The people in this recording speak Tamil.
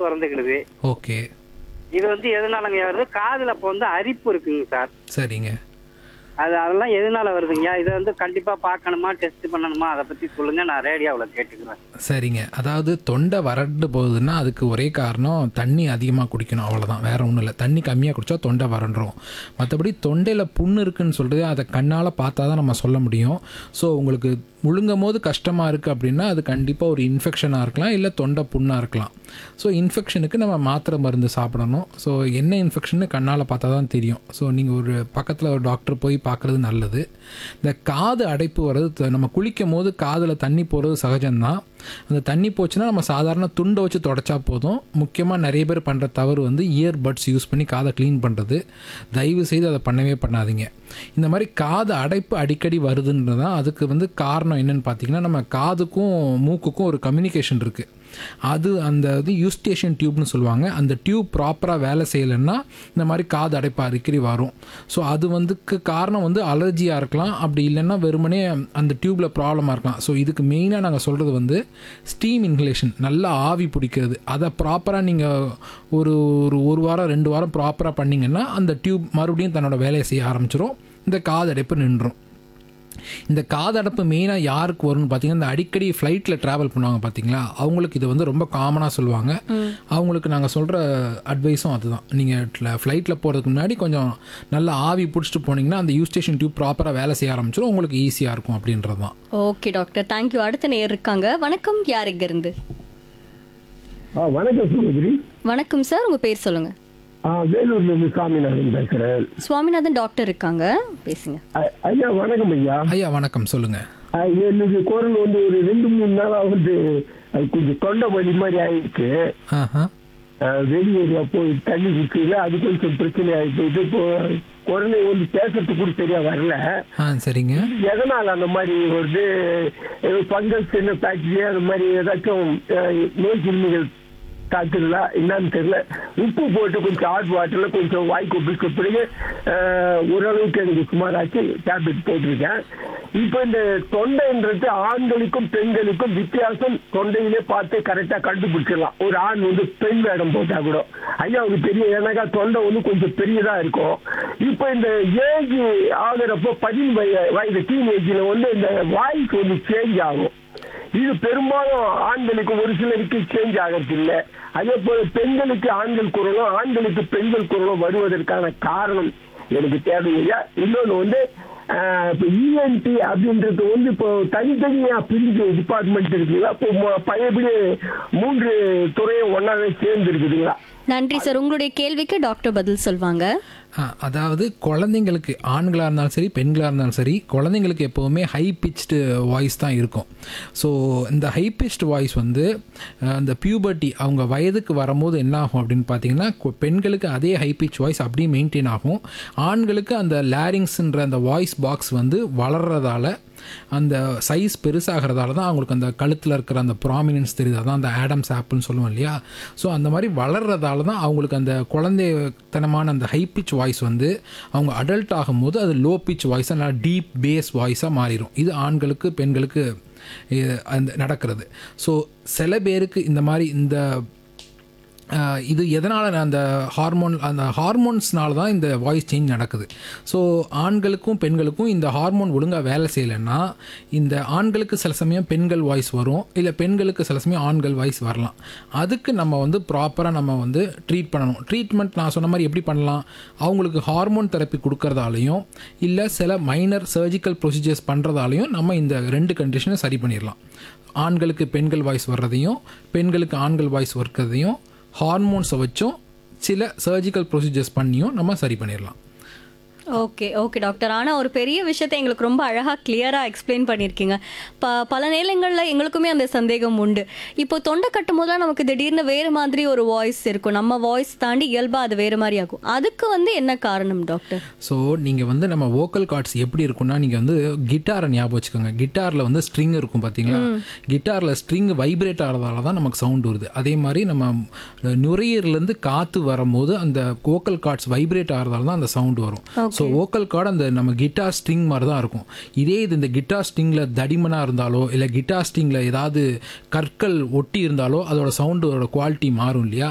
திறந்துக்கிடுது ஓகே இது வந்து எதனாலங்க வருது காதுல அப்போ வந்து அரிப்பு இருக்குங்க சார் சரிங்க அது அதெல்லாம் எதனால வருதுங்க இதை வந்து கண்டிப்பா பார்க்கணுமா டெஸ்ட் பண்ணணுமா அதை பத்தி சொல்லுங்க நான் ரேடியோவில் கேட்டுக்கிறேன் சரிங்க அதாவது தொண்டை வறண்டு போகுதுன்னா அதுக்கு ஒரே காரணம் தண்ணி அதிகமாக குடிக்கணும் அவ்வளோதான் வேற ஒன்றும் இல்லை தண்ணி கம்மியாக குடித்தா தொண்டை வறண்டுரும் மற்றபடி தொண்டையில் புண்ணு இருக்குன்னு சொல்கிறது அதை கண்ணால் பார்த்தா தான் நம்ம சொல்ல முடியும் ஸோ உங்களுக்கு முழுங்கும் போது கஷ்டமாக இருக்குது அப்படின்னா அது கண்டிப்பாக ஒரு இன்ஃபெக்ஷனாக இருக்கலாம் இல்லை தொண்டை புண்ணாக இருக்கலாம் ஸோ இன்ஃபெக்ஷனுக்கு நம்ம மாத்திரை மருந்து சாப்பிடணும் ஸோ என்ன இன்ஃபெக்ஷன்னு கண்ணால் பார்த்தா தான் தெரியும் ஸோ நீங்கள் ஒரு பக்கத்தில் ஒரு டாக்டர் போய் பார்க்குறது நல்லது இந்த காது அடைப்பு வர்றது த- நம்ம குளிக்கும் போது காதில் தண்ணி போகிறது சகஜம்தான் அந்த தண்ணி போச்சுன்னா நம்ம சாதாரண துண்டை வச்சு தொடச்சா போதும் முக்கியமாக நிறைய பேர் பண்ணுற தவறு வந்து இயர் பட்ஸ் யூஸ் பண்ணி காதை க்ளீன் பண்ணுறது தயவு செய்து அதை பண்ணவே பண்ணாதீங்க இந்த மாதிரி காது அடைப்பு அடிக்கடி வருதுன்றது தான் அதுக்கு வந்து காரணம் என்னன்னு பார்த்தீங்கன்னா நம்ம காதுக்கும் மூக்குக்கும் ஒரு கம்யூனிகேஷன் இருக்குது அது அந்த இது யூஸ்டேஷன் டியூப்னு சொல்லுவாங்க அந்த டியூப் ப்ராப்பராக வேலை செய்யலைன்னா இந்த மாதிரி காது அடைப்பு அடிக்கடி வரும் ஸோ அது வந்துக்கு காரணம் வந்து அலர்ஜியாக இருக்கலாம் அப்படி இல்லைன்னா வெறுமனே அந்த டியூப்பில் ப்ராப்ளமாக இருக்கலாம் ஸோ இதுக்கு மெயினாக நாங்கள் சொல்கிறது வந்து ஸ்டீம் இன்ஹலேஷன் நல்லா ஆவி பிடிக்கிறது அதை ப்ராப்பராக நீங்கள் ஒரு ஒரு ஒரு வாரம் ரெண்டு வாரம் ப்ராப்பராக பண்ணிங்கன்னா அந்த டியூப் மறுபடியும் தன்னோட வேலையை செய்ய ஆரம்பிச்சிரும் இந்த காது அடைப்பு நின்றும் இந்த காதடப்பு மெயினாக யாருக்கு வரும்னு பார்த்தீங்கன்னா இந்த அடிக்கடி ஃப்ளைட்டில் ட்ராவல் பண்ணுவாங்க பார்த்தீங்களா அவங்களுக்கு இது வந்து ரொம்ப காமனாக சொல்லுவாங்க அவங்களுக்கு நாங்கள் சொல்கிற அட்வைஸும் அதுதான் நீங்கள் ஃப்ளைட்டில் போகிறதுக்கு முன்னாடி கொஞ்சம் நல்லா ஆவி பிடிச்சிட்டு போனீங்கன்னா அந்த யூ ஸ்டேஷன் டியூப் ப்ராப்பராக வேலை செய்ய ஆரம்பிச்சிடும் உங்களுக்கு ஈஸியாக இருக்கும் அப்படின்றது தான் ஓகே டாக்டர் தேங்க்யூ அடுத்த நேர் இருக்காங்க வணக்கம் யார் இங்க இருந்து ஆ வணக்கம் சகோதரி வணக்கம் சார் உங்க பேர் சொல்லுங்க ஆ வேலூர்ல இருந்து சாமிநாதன் பேசுறேன் சுவாமிநாதன் டாக்டர் இருக்காங்க பேசுங்க ஐ- ஐயா வணக்கம் ஐயா ஐயா வணக்கம் சொல்லுங்கள் ஆ, என்னுடைய குரல் வந்து ஒரு ரெண்டு மூணு நாளா வந்து அது கொஞ்சம் தொண்டை வலி மாதிரி ஆயிடுச்சு ஆஹா ஆ, வெளியே போய் தண்ணி குடிச்சதுல அது கொஞ்சம் பிரச்சனை ஆயிடுச்சு இது இப்போ குரலை வந்து பேசுறதுக்கு கூட சரியா வரல ஆ சரிங்க எதனால அந்த மாதிரி வருது பங்கஸ் என்ன பாக்டீரியா அந்த மாதிரி ஏதாச்சும் அஹ், நோய் கிருமிகள் தாக்குதலா என்னன்னு தெரியல உப்பு போட்டு கொஞ்சம் ஹாட் வாட்டர்ல கொஞ்சம் வாய் கொப்பிக்க பிறகு அஹ், ஓரளவுக்கு எனக்கு சுமாராச்சு டேப்லெட் போட்டிருக்கேன் இப்போ இந்த தொண்டைன்றது ஆண்களுக்கும் பெண்களுக்கும் வித்தியாசம் தொண்டையிலே பார்த்து கரெக்டா கண்டுபிடிச்சிடலாம் ஒரு ஆண் வந்து பெண் வேடம் போட்டா கூட ஐயா ஒரு பெரிய எனக்கா தொண்டை வந்து கொஞ்சம் பெரியதா இருக்கும் இப்போ இந்த ஏஜ் ஆகுறப்போ பதின் வய வயது டீனேஜில் வந்து இந்த வாய்ஸ் வந்து சேஞ்ச் ஆகும் இது பெரும்பாலும் ஆண்களுக்கு ஒரு சிலருக்கு சேஞ்ச் ஆகிறது இல்லை அதே போல பெண்களுக்கு ஆண்கள் குரலும் ஆண்களுக்கு பெண்கள் குரலும் வருவதற்கான காரணம் எனக்கு தேவையில்லையா இன்னொன்று வந்து இப்போ இஎன்டி அப்படின்றது வந்து இப்போ தனித்தனியா பிரிஞ்சு டிபார்ட்மெண்ட் இருக்குங்களா இப்போ மொ- பழையபடி மூன்று துறையும் ஒன்னாவே சேர்ந்து இருக்குதுங்களா நன்றி சார் உங்களுடைய கேள்விக்கு டாக்டர் பதில் சொல்வாங்க ஆ, அதாவது குழந்தைங்களுக்கு ஆண்களாக இருந்தாலும் சரி பெண்களாக இருந்தாலும் சரி குழந்தைங்களுக்கு எப்போவுமே ஹை பிச்டு வாய்ஸ் தான் இருக்கும் ஸோ இந்த ஹை பிச்டு வாய்ஸ் வந்து அஹ், அந்த பியூபர்ட்டி அவங்க வயதுக்கு வரும்போது என்ன ஆகும் அப்படின்னு பார்த்தீங்கன்னா கு- பெண்களுக்கு அதே ஹை பிச் வாய்ஸ் அப்படியே மெயின்டைன் ஆகும் ஆண்களுக்கு அந்த லேரிங்ஸ்ன்ற அந்த வாய்ஸ் பாக்ஸ் வந்து வளர்றதால அந்த சைஸ் பெருசாகிறதால தான் அவங்களுக்கு அந்த கழுத்தில் இருக்கிற அந்த ப்ராமினன்ஸ் தெரியுது அதான் அந்த ஆடம்ஸ் ஆப்பிள்னு சொல்லுவோம் இல்லையா ஸோ அந்த மாதிரி வளர்றதால தான் அவங்களுக்கு அந்த குழந்தைத்தனமான அந்த ஹை பிச் வாய்ஸ் வந்து அவங்க அடல்ட் ஆகும்போது அது லோ பிச் வாய்ஸாக நல்லா டீப் பேஸ் வாய்ஸாக மாறிடும் இது ஆண்களுக்கு பெண்களுக்கு இது அந்த நடக்கிறது ஸோ சில பேருக்கு இந்த மாதிரி இந்த ஆஹ் இது எதனால் அந்த ஹார்மோன் அந்த ஹார்மோன்ஸ்னால தான் இந்த வாய்ஸ் சேஞ்ச் நடக்குது ஸோ ஆண்களுக்கும் பெண்களுக்கும் இந்த ஹார்மோன் ஒழுங்காக வேலை செய்யலைன்னா இந்த ஆண்களுக்கு சில சமயம் பெண்கள் வாய்ஸ் வரும் இல்லை பெண்களுக்கு சில சமயம் ஆண்கள் வாய்ஸ் வரலாம் அதுக்கு நம்ம வந்து ப்ராப்பராக நம்ம வந்து ட்ரீட் பண்ணணும் ட்ரீட்மெண்ட் நான் சொன்ன மாதிரி எப்படி பண்ணலாம் அவங்களுக்கு ஹார்மோன் தெரப்பி கொடுக்கறதாலையும் இல்லை சில மைனர் சர்ஜிக்கல் ப்ரொசீஜர்ஸ் பண்ணுறதாலையும் நம்ம இந்த ரெண்டு கண்டிஷனை சரி பண்ணிடலாம் ஆண்களுக்கு பெண்கள் வாய்ஸ் வர்றதையும் பெண்களுக்கு ஆண்கள் வாய்ஸ் வர்றதையும் ஹார்மோன்ஸை வச்சும் சில சர்ஜிக்கல் ப்ரொசீஜர்ஸ் பண்ணியும் நம்ம சரி பண்ணிடலாம் ஓகே ஓகே டாக்டர் ஆனால் ஒரு பெரிய விஷயத்தை எங்களுக்கு ரொம்ப அழகாக கிளியராக எக்ஸ்பிளைன் பண்ணியிருக்கீங்க ப பல நேரங்களில் எங்களுக்குமே அந்த சந்தேகம் உண்டு இப்போ தொண்டை கட்டும் போதெல்லாம் நமக்கு திடீர்னு வேறு மாதிரி ஒரு வாய்ஸ் இருக்கும் நம்ம வாய்ஸ் தாண்டி இயல்பாக அது வேறு மாதிரி ஆகும் அதுக்கு வந்து என்ன காரணம் டாக்டர் ஸோ நீங்கள் வந்து நம்ம வோக்கல் கார்ட்ஸ் எப்படி இருக்கும்னா நீங்கள் வந்து கிட்டாரை ஞாபகம் வச்சுக்கோங்க கிட்டாரில் வந்து ஸ்ட்ரிங் இருக்கும் பார்த்தீங்களா கிட்டாரில் ஸ்ட்ரிங் வைப்ரேட் ஆகிறதால தான் நமக்கு சவுண்ட் வருது அதே மாதிரி நம்ம நுரையீரலேருந்து காற்று வரும்போது அந்த வோக்கல் கார்ட்ஸ் வைப்ரேட் ஆகிறதால தான் அந்த சவுண்ட் வரும் ஸோ வோக்கல் கார்டு அந்த நம்ம கிட்டார் ஸ்ட்ரிங் மாதிரி தான் இருக்கும் இதே இது இந்த கிட்டார் ஸ்ட்ரிங்கில் தடிமனாக இருந்தாலோ இல்லை கிட்டார் ஸ்ட்ரிங்கில் ஏதாவது கற்கள் ஒட்டி இருந்தாலோ அதோட சவுண்டோட குவாலிட்டி மாறும் இல்லையா